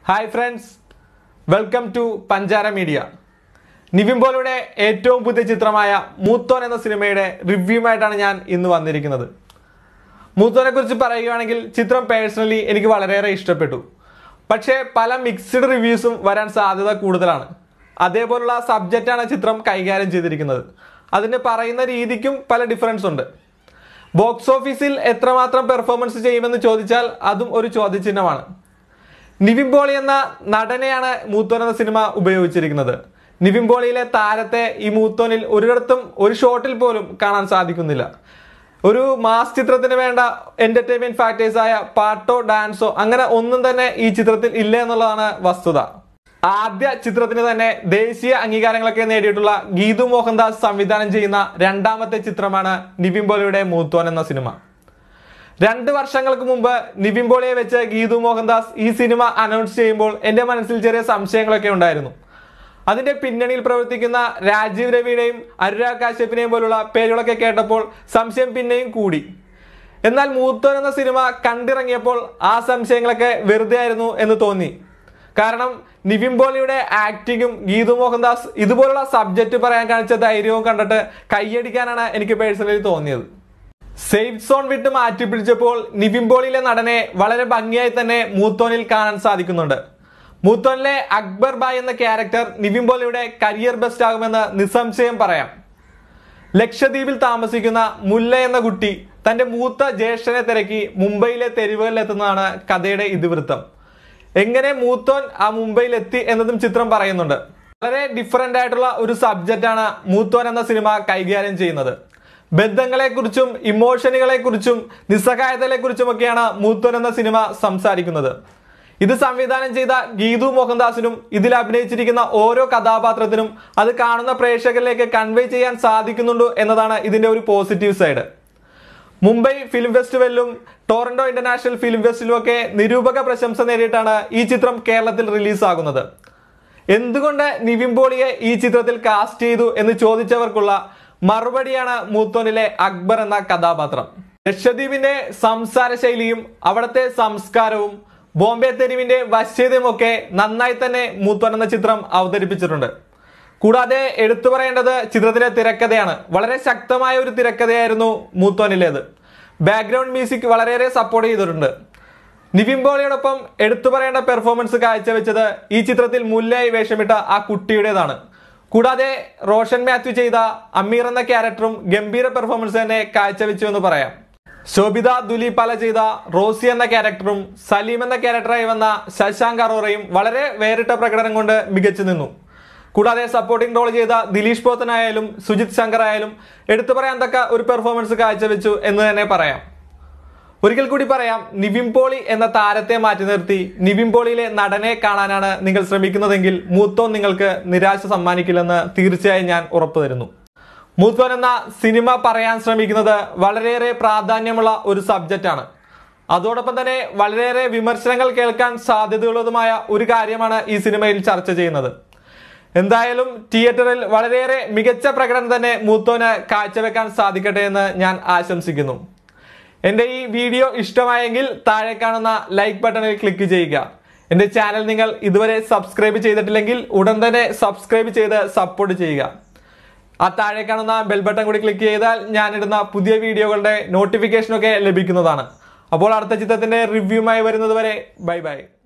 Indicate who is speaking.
Speaker 1: hi friends welcome to Panchara media Nivin പോളിയുടെ ഏറ്റവും പുതിയ ചിത്രമായ മൂത്തോൻ എന്ന സിനിമയുടെ റിവ്യൂമായിട്ടാണ് ഞാൻ ഇന്ന് വന്നിരിക്കുന്നത് മൂത്തോനെ കുറിച്ച് പറയുകയാണെങ്കിൽ ചിത്രം പേഴ്സണലി എനിക്ക് വളരെയേറെ ഇഷ്ടപ്പെട്ടു പക്ഷേ പല മിക്സ്ഡ് റിവ്യൂസും വരാൻ സാധ്യത കൂടുതലാണ് അതേപോലുള്ള സബ്ജക്റ്റാണ് ചിത്രം കൈകാര്യം ചെയ്തിരിക്കുന്നത് അതിന് പറയുന്ന രീതിക്കും പല ഡിഫറൻസ് ഉണ്ട് ബോക്സ് ഓഫീസിൽ എത്രമാത്രം പെർഫോമൻസ് ചെയ്യുമെന്ന് ചോദിച്ചാൽ അതും ഒരു ചോദ്യചിഹ്നമാണ് നിവിൻ പോളി എന്ന നടനെയാണ് മൂത്തോൻ എന്ന സിനിമ ഉപയോഗിച്ചിരിക്കുന്നത് നിവിൻ പോളിയിലെ താരത്തെ ഈ മൂത്തോനിൽ ഒരിടത്തും ഒരു ഷോട്ടിൽ പോലും കാണാൻ സാധിക്കുന്നില്ല ഒരു മാസ് ചിത്രത്തിന് വേണ്ട എന്റർടൈൻമെന്റ് ഫാക്ടേഴ്സ് ആയ പാട്ടോ ഡാൻസോ അങ്ങനെ ഒന്നും തന്നെ ഈ ചിത്രത്തിൽ ഇല്ല എന്നുള്ളതാണ് വസ്തുത ആദ്യ ചിത്രത്തിന് തന്നെ ദേശീയ അംഗീകാരങ്ങളൊക്കെ നേടിയിട്ടുള്ള ഗീതു മോഹൻദാസ് സംവിധാനം ചെയ്യുന്ന രണ്ടാമത്തെ ചിത്രമാണ് നിവിൻ പോളിയുടെ മൂത്തോൻ എന്ന സിനിമ രണ്ട് വർഷങ്ങൾക്ക് മുമ്പ് നിവിൻ പോളിയെ വെച്ച് ഗീതു മോഹൻദാസ് ഈ സിനിമ അനൗൺസ് ചെയ്യുമ്പോൾ എൻ്റെ മനസ്സിൽ ചെറിയ സംശയങ്ങളൊക്കെ ഉണ്ടായിരുന്നു അതിന്റെ പിന്നണിയിൽ പ്രവർത്തിക്കുന്ന രാജീവ് രവിയുടെയും അനുരാഗ് കാശ്യപ്പിനെയും പോലുള്ള പേരുകളൊക്കെ കേട്ടപ്പോൾ സംശയം പിന്നെയും കൂടി എന്നാൽ മൂത്തോൻ എന്ന സിനിമ കണ്ടിറങ്ങിയപ്പോൾ ആ സംശയങ്ങളൊക്കെ വെറുതെ ആയിരുന്നു എന്ന് തോന്നി കാരണം നിവിൻ പോളിയുടെ ആക്ടിങ്ങും ഗീതു മോഹൻദാസ് ഇതുപോലുള്ള സബ്ജക്റ്റ് പറയാൻ കാണിച്ച ധൈര്യവും കണ്ടിട്ട് കൈയടിക്കാനാണ് എനിക്ക് പേഴ്സണലി തോന്നിയത് സേഫ് സോൺ വിട്ട് മാറ്റി പിടിച്ചപ്പോൾ നിവിൻ പോളിയിലെ നടനെ വളരെ ഭംഗിയായി തന്നെ മൂത്തോനിൽ കാണാൻ സാധിക്കുന്നുണ്ട് മൂത്തോനിലെ അക്ബർ ബായ് എന്ന ക്യാരക്ടർ നിവിൻ പോളിയുടെ കരിയർ ബെസ്റ്റ് ആകുമെന്ന് നിസ്സംശയം പറയാം ലക്ഷദ്വീപിൽ താമസിക്കുന്ന മുല്ല എന്ന കുട്ടി തന്റെ മൂത്ത ജ്യേഷ്ഠനെ തിരക്കി മുംബൈയിലെ തെരുവുകളിൽ എത്തുന്നതാണ് കഥയുടെ ഇതിവൃത്തം എങ്ങനെ മൂത്തോൻ ആ മുംബൈയിൽ എത്തി എന്നതും ചിത്രം പറയുന്നുണ്ട് വളരെ ഡിഫറെന്റ് ആയിട്ടുള്ള ഒരു സബ്ജക്റ്റാണ് മൂത്തോൻ എന്ന സിനിമ കൈകാര്യം ചെയ്യുന്നത് ബന്ധങ്ങളെക്കുറിച്ചും ഇമോഷനുകളെക്കുറിച്ചും നിസ്സഹായതകളെക്കുറിച്ചുമൊക്കെയാണ് മൂത്തോൻ എന്ന സിനിമ സംസാരിക്കുന്നത് ഇത് സംവിധാനം ചെയ്ത ഗീതു മോഹൻദാസിനും ഇതിൽ അഭിനയിച്ചിരിക്കുന്ന ഓരോ കഥാപാത്രത്തിനും അത് കാണുന്ന പ്രേക്ഷകരിലേക്ക് കൺവേ ചെയ്യാൻ സാധിക്കുന്നുണ്ട് എന്നതാണ് ഇതിന്റെ ഒരു പോസിറ്റീവ് സൈഡ് മുംബൈ ഫിലിം ഫെസ്റ്റിവലിലും ടോറന്റോ ഇന്റർനാഷണൽ ഫിലിം ഫെസ്റ്റിവലും ഒക്കെ നിരൂപക പ്രശംസ നേടിയിട്ടാണ് ഈ ചിത്രം കേരളത്തിൽ റിലീസാകുന്നത് എന്തുകൊണ്ട് നിവിൻ പോളിയെ ഈ ചിത്രത്തിൽ കാസ്റ്റ് ചെയ്തു എന്ന് ചോദിച്ചവർക്കുള്ള മറുപടിയാണ് മൂത്തോനിലെ അക്ബർ എന്ന കഥാപാത്രം ലക്ഷദ്വീപിന്റെ സംസാര ശൈലിയും അവിടുത്തെ സംസ്കാരവും ബോംബെ തെരുവിന്റെ വശ്യതയും ഒക്കെ നന്നായി തന്നെ മൂത്തോൻ എന്ന ചിത്രം അവതരിപ്പിച്ചിട്ടുണ്ട് കൂടാതെ എടുത്തു പറയേണ്ടത് ചിത്രത്തിലെ തിരക്കഥയാണ് വളരെ ശക്തമായ ഒരു തിരക്കഥയായിരുന്നു മൂത്തോനിലേത് ബാക്ക്ഗ്രൗണ്ട് മ്യൂസിക് വളരെയേറെ സപ്പോർട്ട് ചെയ്തിട്ടുണ്ട് നിവിൻ പോളിയോടൊപ്പം എടുത്തു പറയേണ്ട പെർഫോമൻസ് കാഴ്ചവെച്ചത് ഈ ചിത്രത്തിൽ മുല്ലയായി വേഷമിട്ട ആ കുട്ടിയുടേതാണ് കൂടാതെ റോഷൻ മാത്യു ചെയ്ത അമീർ എന്ന ക്യാരക്ടറും ഗംഭീര പെർഫോമൻസ് തന്നെ കാഴ്ചവെച്ചു എന്ന് പറയാം ശോഭിത ദുലീപാല ചെയ്ത റോസി എന്ന ക്യാരക്ടറും സലീം എന്ന ക്യാരക്ടറായി വന്ന ശശാങ്ക് അറോറയും വളരെ വേറിട്ട പ്രകടനം കൊണ്ട് മികച്ചു നിന്നു കൂടാതെ സപ്പോർട്ടിംഗ് റോൾ ചെയ്ത ദിലീഷ് പോത്തനായാലും സുജിത് ശങ്കർ ആയാലും എടുത്തു പറയാൻ തക്ക ഒരു പെർഫോമൻസ് കാഴ്ചവെച്ചു എന്ന് തന്നെ പറയാം ഒരിക്കൽ കൂടി പറയാം നിവിൻ പോളി എന്ന താരത്തെ മാറ്റി നിർത്തി നിവിൻ പോളിയിലെ നടനെ കാണാനാണ് നിങ്ങൾ ശ്രമിക്കുന്നതെങ്കിൽ മൂത്തോൻ നിങ്ങൾക്ക് നിരാശ സമ്മാനിക്കില്ലെന്ന് തീർച്ചയായും ഞാൻ ഉറപ്പു തരുന്നു മൂത്തോൻ എന്ന സിനിമ പറയാൻ ശ്രമിക്കുന്നത് വളരെയേറെ പ്രാധാന്യമുള്ള ഒരു സബ്ജക്റ്റാണ് അതോടൊപ്പം തന്നെ വളരെയേറെ വിമർശനങ്ങൾ കേൾക്കാൻ സാധ്യതയുള്ളതുമായ ഒരു കാര്യമാണ് ഈ സിനിമയിൽ ചർച്ച ചെയ്യുന്നത് എന്തായാലും തിയേറ്ററിൽ വളരെയേറെ മികച്ച പ്രകടനം തന്നെ മൂത്തോന് കാഴ്ചവെക്കാൻ സാധിക്കട്ടെ എന്ന് ഞാൻ ആശംസിക്കുന്നു എൻ്റെ ഈ വീഡിയോ ഇഷ്ടമായെങ്കിൽ താഴെ കാണുന്ന ലൈക്ക് ബട്ടണിൽ ക്ലിക്ക് ചെയ്യുക എൻ്റെ ചാനൽ നിങ്ങൾ ഇതുവരെ സബ്സ്ക്രൈബ് ചെയ്തിട്ടില്ലെങ്കിൽ ഉടൻ തന്നെ സബ്സ്ക്രൈബ് ചെയ്ത് സപ്പോർട്ട് ചെയ്യുക ആ താഴെ കാണുന്ന ബെൽ ബട്ടൺ കൂടി ക്ലിക്ക് ചെയ്താൽ ഞാനിടുന്ന പുതിയ വീഡിയോകളുടെ നോട്ടിഫിക്കേഷനൊക്കെ ലഭിക്കുന്നതാണ് അപ്പോൾ അടുത്ത ചിത്രത്തിന്റെ റിവ്യൂമായി വരുന്നത് വരെ ബൈ ബൈ